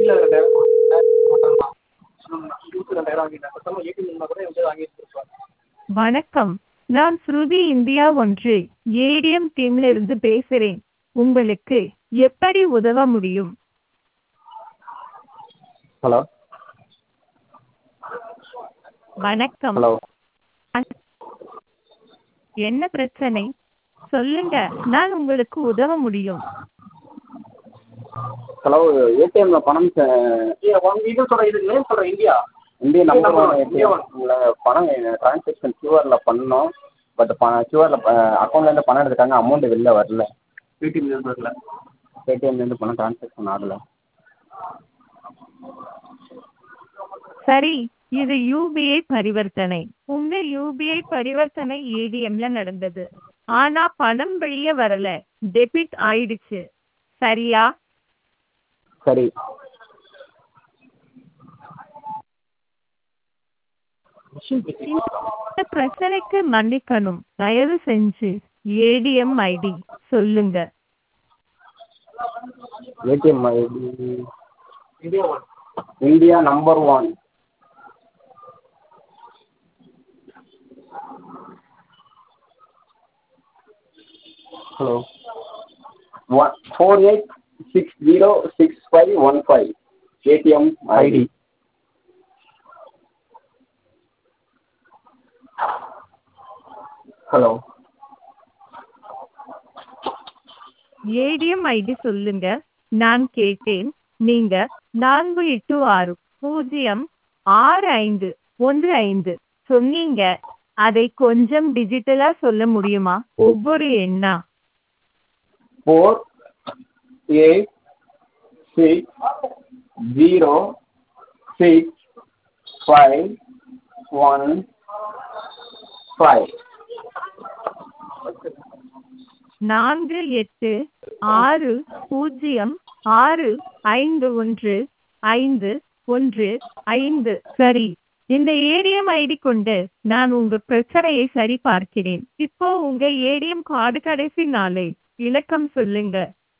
வண்டியில் ரெண்டாயிரம் இருபத்தி ரெண்டாயிரம் வாங்கிட்டேன் மொத்தமாக ஏடிஎம் இருந்தால் கூட எவ்வளோ வாங்கிட்டு இருப்பாங்க வணக்கம் நான் ஸ்ருதி இந்தியா ஒன்று ஏடிஎம் டீம்ல இருந்து பேசுறேன் உங்களுக்கு எப்படி உதவ முடியும் ஹலோ வணக்கம் ஹலோ என்ன பிரச்சனை சொல்லுங்க நான் உங்களுக்கு உதவ முடியும் ஹலோ ஏடிஎம்ல பணம் ஒன் இது சொல்கிறேன் இது நேம் சொல்கிறேன் இந்தியா இந்தியா நம்பர் ஒன் ஏடிஎம்ல பணம் ட்ரான்சாக்ஷன் கியூஆரில் பண்ணோம் பட் ப கியூஆரில் அக்கௌண்ட்லேருந்து பணம் எடுத்துட்டாங்க அமௌண்ட் வெளில வரல ஏடிஎம்லேருந்து வரல ஏடிஎம்லேருந்து பணம் ட்ரான்சாக்ஷன் ஆகல சரி இது யூபிஐ பரிவர்த்தனை உங்க யூபிஐ பரிவர்த்தனை ஏடிஎம்ல நடந்தது ஆனா பணம் வெளியே வரல டெபிட் ஆயிடுச்சு சரியா சரி இந்த பிரச்சனைக்கு மன்னிக்கணும் தயவு செஞ்சு ஏடிஎம் ஐடி சொல்லுங்க ATM ID India number one hello one four eight six zero six five one five ATM ID hello ATM ID சொல்லுங்க நான் கேட்டேன் நீங்க நான்கு எட்டு ஆறு பூஜ்ஜியம் ஆறு ஐந்து ஒன்று ஐந்து சொன்னீங்க அதை கொஞ்சம் டிஜிட்டலா சொல்ல முடியுமா ஒவ்வொரு எண்ணா four eight six zero six five one five நான்கு எட்டு ஆறு பூஜ்ஜியம் ஆறு ஐந்து ஒன்று ஐந்து ஒன்று ஐந்து சரி இந்த ஏடிஎம் ஐடி கொண்டு நான் உங்க பிரச்சனையை சரி பார்க்கிறேன் இப்போ உங்க ஏடிஎம் கார்டு கடைசி நாளை இலக்கம் சொல்லுங்க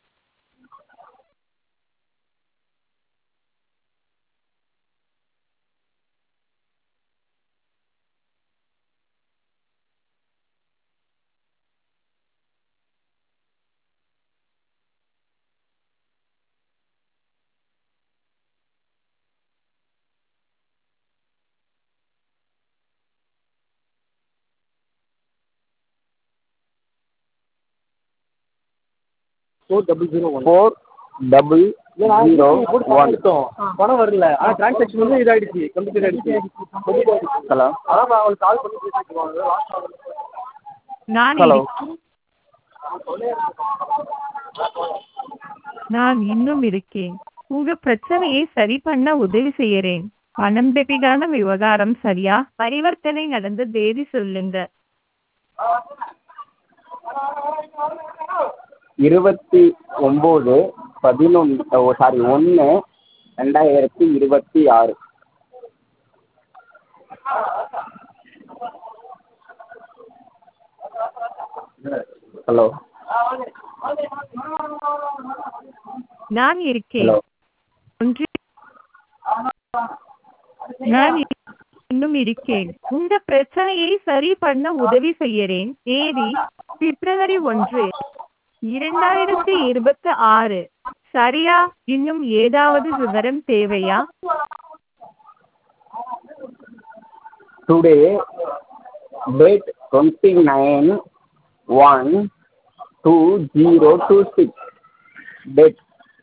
four double zero one four double zero one பணம் வரல ஆனால் டிரான்சாக்ஷன் வந்து இதாகிடுச்சு கம்ப்ளீட் ஆகிடுச்சு ஹலோ அதான் நான் அவங்களுக்கு கால் பண்ணி பேசிக்குவாங்க நான் Hello. இருக்கேன். நான் இன்னும் இருக்கேன் உங்க பிரச்சனையை சரி பண்ண உதவி செய்யறேன் பணம் பெரிதான விவகாரம் சரியா பரிவர்த்தனை நடந்த தேதி சொல்லுங்க இருபத்தி ஒம்பது பதினொன்று ஓ சாரி ஒன்று ரெண்டாயிரத்தி இருபத்தி ஆறு ஹலோ நான் இருக்கேன் ஹலோ ஒன்று நான் இ- இன்னும் இருக்கேன் உங்க பிரச்சனையை சரி பண்ண உதவி செய்யறேன் தேதி பிப்ரவரி ஒன்று இரண்டாயிரத்தி இருபத்தி ஆறு சரியா இன்னும் ஏதாவது விவரம் தேவையா today date twenty nine one two zero two six date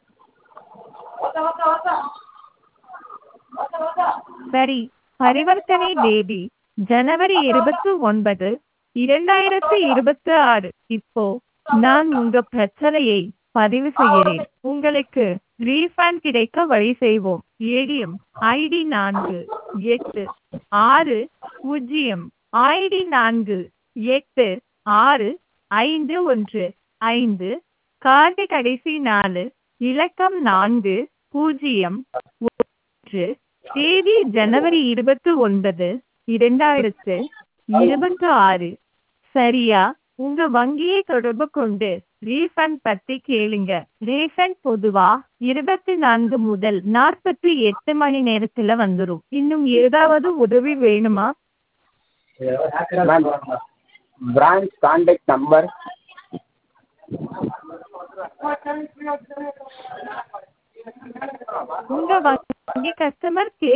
சரி பரிவர்த்தனை தேதி ஜனவரி இருபத்தி ஒன்பது இரண்டாயிரத்தி இருபத்தி ஆறு இப்போ நான் உங்க பிரச்சனையை பதிவு செய்கிறேன் உங்களுக்கு ரீஃபண்ட் கிடைக்க வழி செய்வோம் ஏடிஎம் ஐடி நான்கு எட்டு ஆறு பூஜ்ஜியம் ஐடி நான்கு எட்டு ஆறு ஐந்து ஒன்று ஐந்து கார்டு கடைசி நாலு இலக்கம் நான்கு பூஜ்ஜியம் ஒன்று தேதி ஜனவரி இருபத்தி ஒன்பது இரண்டாயிரத்து இருபத்தி ஆறு சரியா உங்க வங்கியை தொடர்பு கொண்டு ரீஃபண்ட் பத்தி கேளுங்க ரீஃபண்ட் பொதுவா இருபத்தி நான்கு முதல் நாற்பத்தி எட்டு மணி நேரத்துல வந்துரும் இன்னும் ஏதாவது உதவி வேணுமா மேம் பிரான்ச் கான்டாக்ட் நம்பர் உங்க வங்கி கஸ்டமர் கேர்